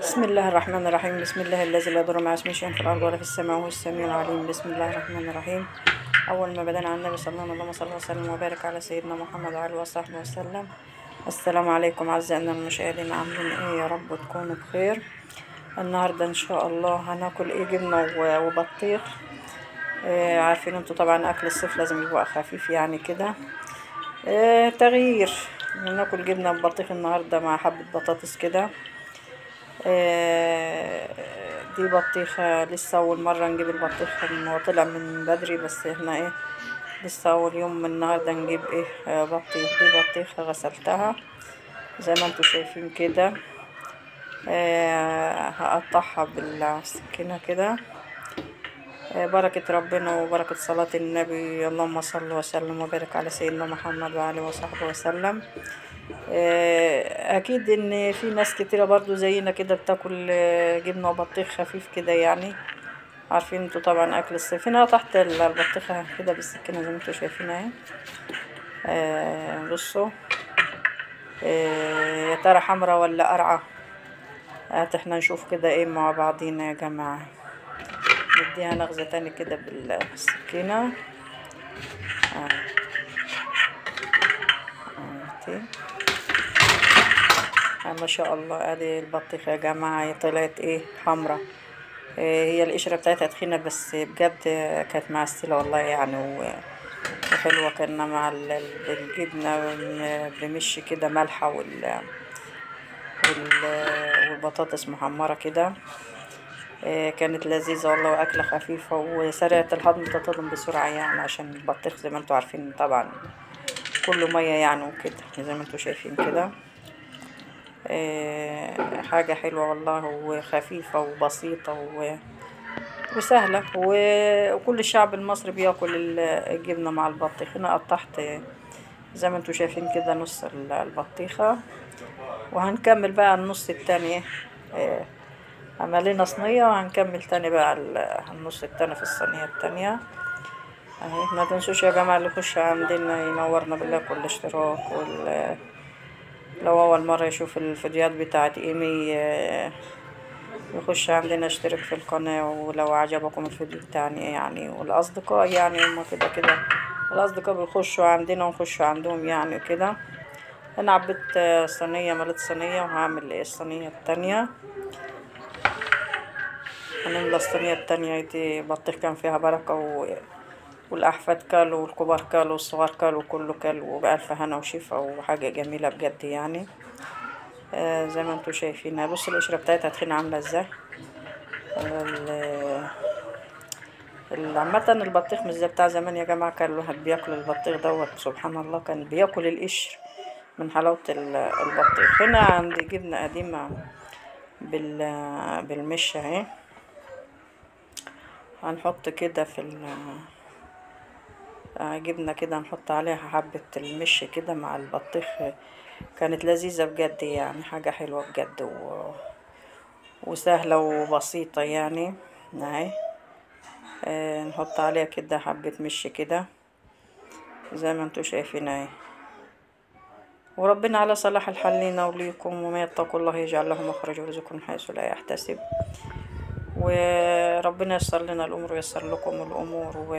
بسم الله الرحمن الرحيم بسم الله الذي لا يضر مع اسمه شيء في الارض ولا في السماء وهو السميع العليم بسم الله الرحمن الرحيم اول ما بدأنا على النبي صلى الله عليه وسلم وسلم وبارك على سيدنا محمد وعلى وصحبه وسلم السلام عليكم اعزائنا المشاهدين عاملين ايه يا رب تكونوا بخير النهارده ان شاء الله هناكل ايه جبنه و- وبطيخ آه عارفين انتوا طبعا اكل الصيف لازم يبقى خفيف يعني كده آه تغيير ناكل جبنه وبطيخ النهارده مع حبه بطاطس كده آه، دي بطيخة لسه أول مرة نجيب البطيخ إن هو طلع من بدري بس احنا ايه لسه أول يوم من النهاردة نجيب ايه آه، بطيخ دي بطيخة غسلتها زي ما انتوا شايفين كده آه، هقطعها بالسكينة كده آه، بركة ربنا وبركة صلاة النبي اللهم صل وسلم وبارك على سيدنا محمد وعلى وصحبه وسلم آه، اكيد ان في ناس كتيرة برضو زينا كده بتاكل آه، جبنة وبطيخ خفيف كده يعني عارفين انتوا طبعا اكل الصيف هنا تحت ال- البطيخة كده بالسكينة زي ما انتوا شايفين اهي آه، بصوا آه، يا ترى حمرا ولا قرعة هات احنا نشوف كده ايه مع بعضينا يا جماعة نديها نغزة تاني كده بالسكينة آه. آه. آه ما شاء الله ادي البطيخة يا جماعة طلعت ايه حمرا آه هي القشرة بتاعتها تخينة بس بجد كانت معسلة والله يعني و- وحلوة كنا مع ال- ال- الجبنة م- بمش كده مالحة وال وال- والبطاطس محمرة كده آه، كانت لذيذة والله وأكلة خفيفة وسريعة الهضم تتهضم بسرعة يعني عشان البطيخ زي ما انتوا عارفين طبعا كله مية يعني وكده زي ما انتوا شايفين كده آه، حاجة حلوة والله وخفيفة وبسيطة و... وسهلة و- وكل الشعب المصري بياكل ال- الجبنة مع البطيخ هنا قطعت زي ما انتوا شايفين كده نص ال- البطيخة وهنكمل بقى النص التاني آه، عملنا صينية وهنكمل تاني بقى ال- النص التاني في الصينية التانية اهي ما تنسوش يا جماعة اللي يخش عندنا ينورنا بالله كل اشتراك وال لو أول مرة يشوف الفيديوهات بتاعت إيمي آه، يخش عندنا اشترك في القناة ولو عجبكم الفيديو بتاعنا يعني والأصدقاء يعني هما كده كده الأصدقاء بيخشوا عندنا ونخشوا عندهم يعني كده أنا عبيت آه، صينية مليت صينية وهعمل إيه الصينية التانية هنملى الصينية التانية دي بطيخ كان فيها بركة و... والأحفاد كلوا والكبار كلوا والصغار كلوا كله كلوا وبألف هنا وشفا وحاجة جميلة بجد يعني آه زي ما انتوا شايفين بص القشرة بتاعتها تخينة عاملة ازاي ال- ال- عامة البطيخ مش زي بتاع زمان يا جماعة كان الواحد بياكل البطيخ دوت سبحان الله كان بياكل القشر من حلاوة ال- البطيخ هنا عندي جبنة قديمة بال بالمش اهي هنحط كده في ال آه، جبنة كده نحط عليها حبة المش كده مع البطيخ كانت لذيذة بجد يعني حاجة حلوة بجد و... وسهلة وبسيطة يعني اهي آه، نحط عليها كده حبة مش كده زي ما انتوا شايفين اهي وربنا على صلاح الحال لينا وليكم وما يتقوا الله يجعل له مخرج ويرزقهم من حيث لا يحتسب وربنا ييسر لنا الأمور وييسر لكم الأمور و...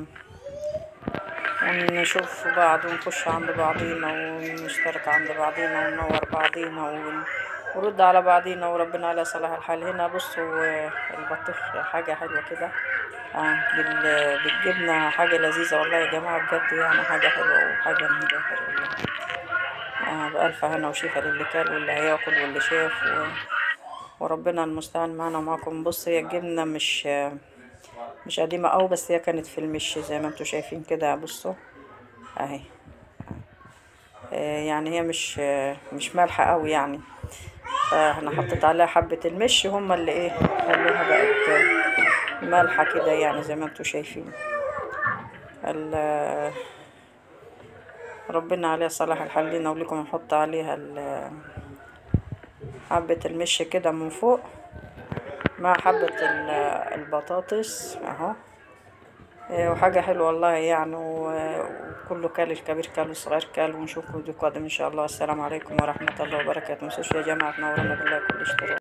ونشوف بعض ونخش عند بعضينا ونشترك عند بعضينا وننور بعضينا ون- ونرد على بعضينا وربنا على صلاح الحال هنا بصوا آه، البطيخ حاجة حلوة كده آه بال- بالجبنة حاجة لذيذة والله يا جماعة بجد يعني حاجة حلوة وحاجة من الآخر والله آه بألف هنا وشفا للي كل واللي هياكل واللي شاف و... وربنا المستعان معنا ومعكم بص هي الجبنة مش مش قديمة أوي بس هي كانت في المش زي ما انتوا شايفين كده بصوا اهي آه، يعني هي مش آه، مش مالحة أوي يعني فاحنا حطيت عليها حبة المش هما اللي ايه خلوها بقت آه، مالحة كده يعني زي ما انتوا شايفين ال- ربنا عليها صلاح الحال لينا وليكم نحط عليها ال- حبة المش كده من فوق مع حبة ال- البطاطس اهو إيه، وحاجة حلوة والله يعني و- وكله كل الكبير كل والصغير كل ونشوفكم فيديو قادم ان شاء الله السلام عليكم ورحمة الله وبركاته متنسوش يا جماعة تنورونا بالله كل اشتراك